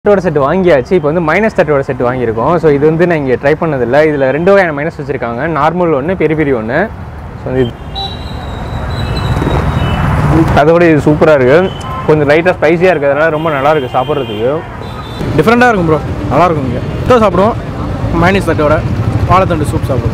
தட்டோட set வாங்கியாச்சு இப்போ வந்து மைனஸ் தட்டோட செட் வாங்கியிருக்கோம் ஸோ இது வந்து நான் இங்கே ட்ரை பண்ணதில்லை இதில் ரெண்டு வகையான மைனஸ் வச்சுருக்காங்க நார்மல் ஒன்று பெரிய பெரிய ஒன்று ஸோ இது அதோட இது சூப்பராக இருக்குது கொஞ்சம் லைட்டாக ஸ்பைசியாக இருக்கிறதுனால ரொம்ப நல்லா இருக்குது சாப்பிட்றதுக்கு டிஃப்ரெண்ட்டாக இருக்கும் ப்ரோ நல்லா இருக்கும் இங்கே தட்டோ சாப்பிடுவோம் மைனஸ் தட்டோட வாழைத்தண்டு சூப் சாப்பிடுவோம்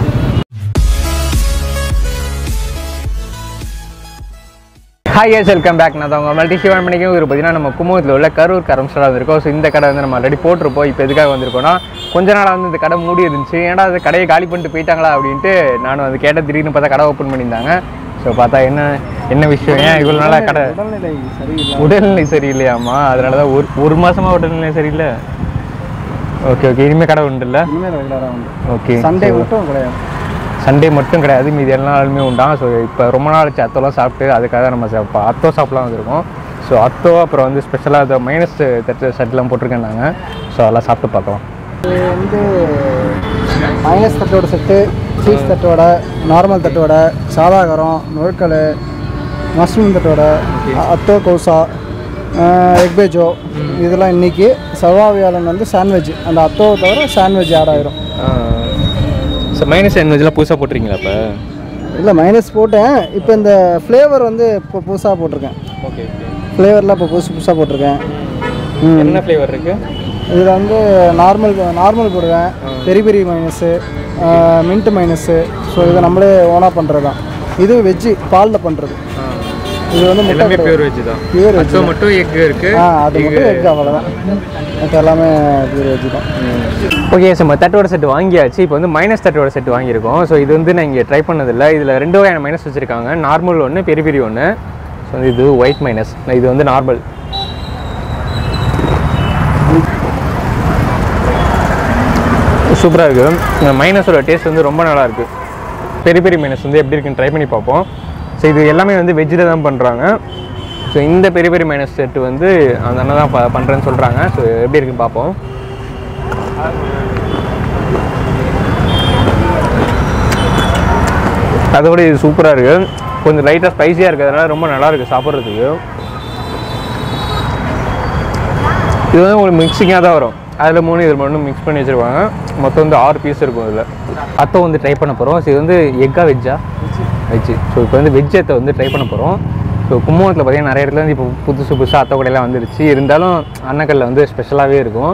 ஹாய் எஸ் வெல்கம் பேக் நான் தான் உங்கள் மல்டி சிவன் மணிக்கும் ஒரு பார்த்தீங்கன்னா நம்ம கும்பகத்தில் உள்ள கரூர் கரம்ஸ்டாக வந்திருக்கோம் ஸோ இந்த கடை வந்து நம்ம ஆல்ரெடி போட்டிருப்போம் இப்போ எதுக்காக வந்திருக்கோம்னா கொஞ்ச நாளாக வந்து இந்த கடை மூடி இருந்துச்சு ஏன்டா அது கடையை காலி பண்ணிட்டு போயிட்டாங்களா அப்படின்ட்டு நானும் அது கேட்ட திடீர்னு பார்த்தா கடை ஓப்பன் பண்ணியிருந்தாங்க ஸோ பார்த்தா என்ன என்ன விஷயம் ஏன் இவ்வளோ நாளாக கடை உடல்நிலை சரியில்லை உடல்நிலை சரியில்லையாம்மா அதனால தான் ஒரு ஒரு மாசமா உடல்நிலை சரியில்லை ஓகே ஓகே இனிமேல் கடை உண்டுல்ல இனிமேல் ரெகுலராக உண்டு ஓகே சண்டே மட்டும் கிடையாது சண்டே மட்டும் கிடையாது மீதி எல்லா நாளுமே உண்டான் ஸோ இப்போ ரொம்ப நாள் ஆச்சு அத்தோலாம் சாப்பிட்டு அதுக்காக நம்ம இப்போ அத்தோ சாப்பிட்லாம் வந்திருக்கோம் ஸோ அத்தோ அப்புறம் வந்து ஸ்பெஷலாக இந்த மைனஸ் தட்டு செட்லாம் போட்டிருக்கேன் நாங்கள் ஸோ அதெல்லாம் சாப்பிட்டு பார்க்கலாம் இது வந்து மைனஸ் தட்டோட செட்டு சீஸ் தட்டோட நார்மல் தட்டோட சாதாகரம் நுழைக்கல் மஷ்ரூம் தட்டோட அத்தோ கௌசா எக் பேஜோ இதெல்லாம் இன்னைக்கு செவ்வாவியாளன் வந்து சாண்ட்விச் அந்த அத்தோவை தவிர சாண்ட்விச் ஆட் ஆயிரும் ஸோ மைனஸ் என்வெஜ்லாம் புதுசாக போட்டிருக்கீங்களா இப்போ இல்லை மைனஸ் போட்டேன் இப்போ இந்த ஃப்ளேவர் வந்து இப்போ புதுசாக போட்டிருக்கேன் ஓகே ஓகே ஃப்ளேவர்லாம் இப்போ புதுசு புதுசாக போட்டிருக்கேன் ம் என்ன ஃப்ளேவர் இருக்குது இதில் வந்து நார்மல் நார்மல் போடுவேன் peri peri minus mint minus so இதை நம்மளே ஓனாக பண்ணுறது தான் இது வெஜ்ஜு பாலில் பண்ணுறது இது வந்து முட்டை எல்லாமே கிடையாது. பியூர் வெஜ் தான் Pure veg அத்தோ மட்டும் எக் இருக்குது ஆ அது மட்டும் வெஜ் அவ்வளோதான் மற்ற எல்லாமே பியூர் வெஜ் தான் ஓகே ஸோ நம்ம தட்டோட செட் வாங்கியாச்சு இப்போ வந்து மைனஸ் தட்டோட செட் வாங்கியிருக்கோம் ஸோ இது வந்து நான் இங்கே ட்ரை பண்ணதில்லை இதில் ரெண்டு வகையான மைனஸ் வச்சுருக்காங்க நார்மல் ஒன்று பெரிய பெரிய ஒன்று ஸோ இது ஒயிட் மைனஸ் இது வந்து நார்மல் சூப்பராக இருக்குது இந்த மைனஸோட டேஸ்ட் வந்து ரொம்ப நல்லா இருக்குது பெரிய பெரிய மைனஸ் வந்து எப்படி இருக்குன்னு ட்ரை பண்ணி பார்ப்போம் ஸோ இது எல்லாமே வந்து வெஜ்ஜில் தான் பண்ணுறாங்க ஸோ இந்த பெரிய பெரிய மைனஸ் செட்டு வந்து அந்த அண்ணன் தான் ப- பண்ணுறேன்னு சொல்கிறாங்க ஸோ எப்படி இருக்குன்னு பார்ப்போம் அதோட இது சூப்பராக இருக்குது கொஞ்சம் லைட்டாக ஸ்பைசியாக இருக்கிறதுனால ரொம்ப நல்லா இருக்குது சாப்பிட்றதுக்கு இது வந்து உங்களுக்கு மிக்சிங்காக தான் வரும் அதில் மூணு இதில் மட்டும் மிக்ஸ் பண்ணி வச்சுருப்பாங்க மொத்தம் வந்து ஆறு பீஸ் இருக்கும் இதில் அத்தை வந்து ட்ரை பண்ண போகிறோம் ஸோ இது வந்து எக்கா வெஜ்ஜா வெஜ்ஜு ஸோ இப்போ வந்து வெஜ் அத்தை வந்து ட்ரை பண்ண போகிறோம் ஸோ கும்பகோணத்தில் பார்த்தீங்கன்னா நிறைய இடத்துல வந்து இப்போ புதுசு புதுசாக அத்தை கடையெல்லாம் வந்துருச்சு இருந்தாலும் அன்னக்கல்ல வந்து ஸ்பெஷலாகவே இருக்கும்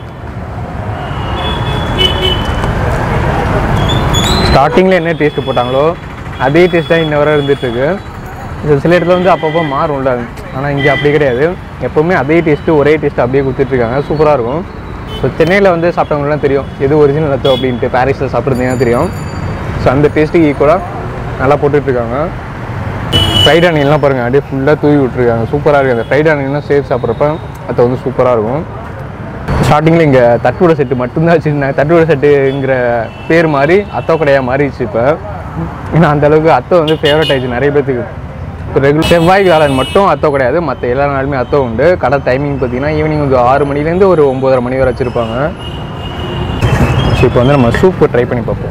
ஸ்டார்டிங்கில் என்ன டேஸ்ட் போட்டாங்களோ அதே டேஸ்ட் தான் இன்ன வரை இருந்துகிட்ருக்கு இது சில இடத்துல வந்து அப்பப்போ மாறும்ல ஆனால் இங்கே அப்படி கிடையாது எப்போவுமே அதே டேஸ்ட்டு ஒரே டேஸ்ட் அப்படியே கொடுத்துட்ருக்காங்க சூப்பராக இருக்கும் ஸோ சென்னையில் வந்து சாப்பிட்டவங்களாம் தெரியும் எது ஒரிஜினல் அத்தோ அப்படின்ட்டு பாரிஸில் சாப்பிட்றதுனா தெரியும் ஸோ அந்த டேஸ்ட்டுக்கு ஈக்குவலாக நல்லா போட்டுட்ருக்காங்க ஃப்ரைட் ஆனியன்லாம் பாருங்கள் அப்படியே ஃபுல்லாக தூவி விட்ருக்காங்க சூப்பராக இருக்குது அந்த ஃப்ரைட் ஆனியன்லாம் சேர்த்து சாப்பிட்றப்ப அது வந்து சூப்பராக இருக்கும் ஸ்டார்டிங்கில் இங்கே தட்டுவடை செட்டு மட்டும்தான் வச்சுருந்தாங்க தட்டுவடை செட்டுங்கிற பேர் மாதிரி அத்தோ கடையாக மாறிடுச்சு இப்போ ஏன்னா அந்த அளவுக்கு அத்தோ வந்து ஃபேவரட் ஆயிடுச்சு நிறைய பேத்துக்கு இப்போ ரெகுலர் செவ்வாய் வியாழன் மட்டும் அத்தோ கிடையாது மற்ற எல்லா நாளுமே அத்தோ உண்டு கடை டைமிங் பார்த்தீங்கன்னா ஈவினிங் வந்து ஆறு மணிலேருந்து ஒரு ஒம்போதரை மணி வரை வச்சுருப்பாங்க ஸோ இப்போ வந்து நம்ம சூப்பு ட்ரை பண்ணி பார்ப்போம்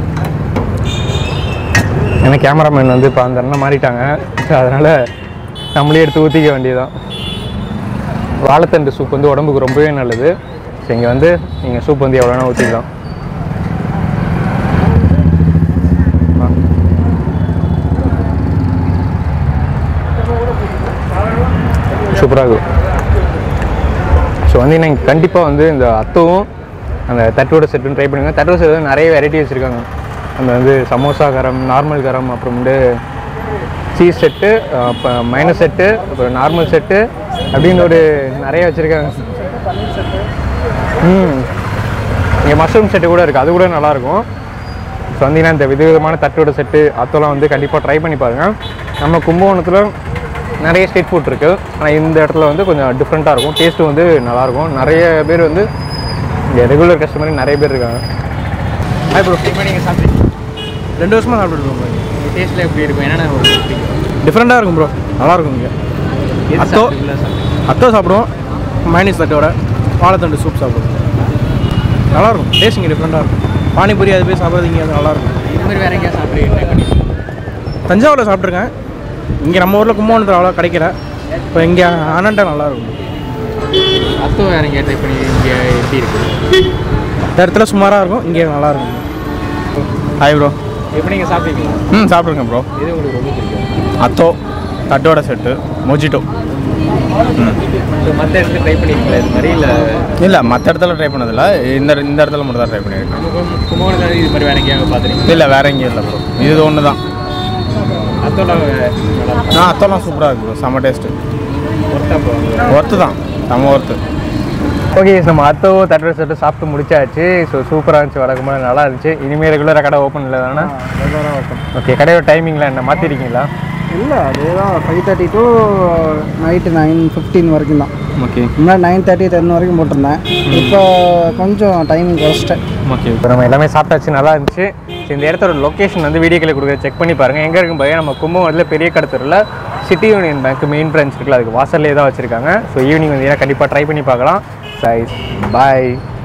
ஏன்னா கேமராமேன் வந்து இப்போ அந்த அண்ணன் மாறிட்டாங்க அதனால் நம்மளே எடுத்து ஊற்றிக்க வேண்டியதுதான் வாழைத்தண்டு சூப் வந்து உடம்புக்கு ரொம்பவே நல்லது ஸோ இங்கே வந்து நீங்கள் சூப் வந்து எவ்வளோ வேணால் ஊற்றிக்கலாம் சூப்பராக இருக்கும் ஸோ வந்து நீங்கள் கண்டிப்பாக வந்து இந்த அத்தவும் அந்த தட்டோட செட்டுன்னு ட்ரை பண்ணுங்க தட்டோட செட்டு வந்து நிறைய வெரைட்டி வச்சுருக்காங்க அந்த வந்து சமோசா கரம் நார்மல் கரம் அப்புறம் வந்து சீஸ் செட்டு அப்போ மைனஸ் செட்டு அப்புறம் நார்மல் செட்டு அப்படின்னு ஒரு நிறைய வச்சுருக்காங்க ம் இங்கே மஷ்ரூம் செட்டு கூட இருக்குது அது கூட நல்லாயிருக்கும் ஸோ வந்தீங்கன்னா இந்த விதவிதமான தட்டோட செட்டு அத்தெல்லாம் வந்து கண்டிப்பாக ட்ரை பண்ணி பாருங்கள் நம்ம கும்பகோணத்தில் நிறைய ஸ்ட்ரீட் ஃபுட் இருக்குது ஆனால் இந்த இடத்துல வந்து கொஞ்சம் டிஃப்ரெண்ட்டாக இருக்கும் டேஸ்ட்டும் வந்து நல்லாயிருக்கும் நிறைய பேர் வந்து இங்கே ரெகுலர் கஸ்டமர் நிறைய பேர் இருக்காங்க ஹாய் ப்ரோ நீங்கள் சாப்பிட்டு ரெண்டு வருஷமாக சாப்பிட்டுருக்கோம் ப்ரோ டேஸ்ட்டில் எப்படி இருக்கும் என்னென்ன டிஃப்ரெண்ட்டாக இருக்கும் ப்ரோ நல்லா இருக்கும் இங்கே அத்தோ அத்தோ சாப்பிடுவோம் மைனஸ் தட்டோட வாழைத்தண்டு சூப் சாப்பிடுவோம் நல்லாயிருக்கும் டேஸ்ட் இங்கே டிஃப்ரெண்ட்டாக இருக்கும் பானிபூரி அது போய் சாப்பிட்றது அது நல்லாயிருக்கும் இது மாதிரி வேறு எங்கேயா சாப்பிட்றீங்க தஞ்சாவூரில் சாப்பிட்ருக்கேன் இங்கே நம்ம ஊரில் கும்பகோணத்தில் அவ்வளோ கிடைக்கல இப்போ இங்கே அனண்டா நல்லாயிருக்கும் அத்தோ வேற எங்கேயா ட்ரை பண்ணி இங்கே எப்படி இருக்கு இந்த இடத்துல சுமாராக இருக்கும் இங்கே நல்லா இருக்கும் ஹாய் ப்ரோ எப்படி நீங்கள் சாப்பிட்டீங்களா ம் சாப்பிட்ருங்க ப்ரோ எது உங்களுக்கு ரொம்ப பிடிக்கும் அத்தோ தட்டோட செட்டு மொஜிட்டோ ஸோ மற்ற இடத்துல ட்ரை பண்ணிருக்கீங்களா இது மாதிரி இல்லை இல்லை மற்ற இடத்துல ட்ரை பண்ணதில்ல இந்த இந்த இடத்துல மட்டும் தான் ட்ரை பண்ணியிருக்கேன் நம்ம கும்பகோணத்தில் இது மாதிரி வேற எங்கேயாவது பார்த்துருக்கீங்க இல்லை வேற எங்கேயும் இல்லை ப்ரோ இது ஒன்று தான் அத்தோல நல்லா இருக்கும் ஆ அத்தோலாம் சூப்பராக இருக்கு ப்ரோ செம்ம டேஸ்ட்டு ஒர்த்தா போவாங்க ஒர்த்து தான் செம்ம ஒர்த்து ஓகே நம்ம அத்தோ தட்டோட செட்டு சாப்பிட்டு முடிச்சாச்சு ஸோ சூப்பராக இருந்துச்சு வழக்கம் போல நல்லா இருந்துச்சு இனிமேல் ரெகுலராக கடை ஓப்பன் இல்லை தானே ஓகே கடையோட டைமிங்லாம் என்ன மாற்றிருக்கீங்களா இல்லை அதே தான் five thirty to night nine fifteen வரைக்கும் தான் ஓகே முன்னாடி நைன் தேர்ட்டி டென் வரைக்கும் போட்டிருந்தேன் இப்போ கொஞ்சம் டைமிங் குறைச்சிட்டேன் ஓகே இப்போ நம்ம எல்லாமே சாப்பிட்டாச்சு நல்லா இருந்துச்சு So, இந்த இடத்தோட லொக்கேஷன் வந்து வீடியோக்களை கொடுக்க செக் பண்ணி பாருங்கள் எங்கே இருக்கும் பாருங்க நம்ம கும்பகோணத்தில் பெரிய கடத்தூரில் city union bank main branch இருக்குல்ல அதுக்கு வாசல்லே தான் வச்சுருக்காங்க ஸோ ஈவினிங் வந்தீங்கன்னா கண்டிப்பாக ட்ரை பண்ணி பார்க்கலாம் சைஸ் பாய்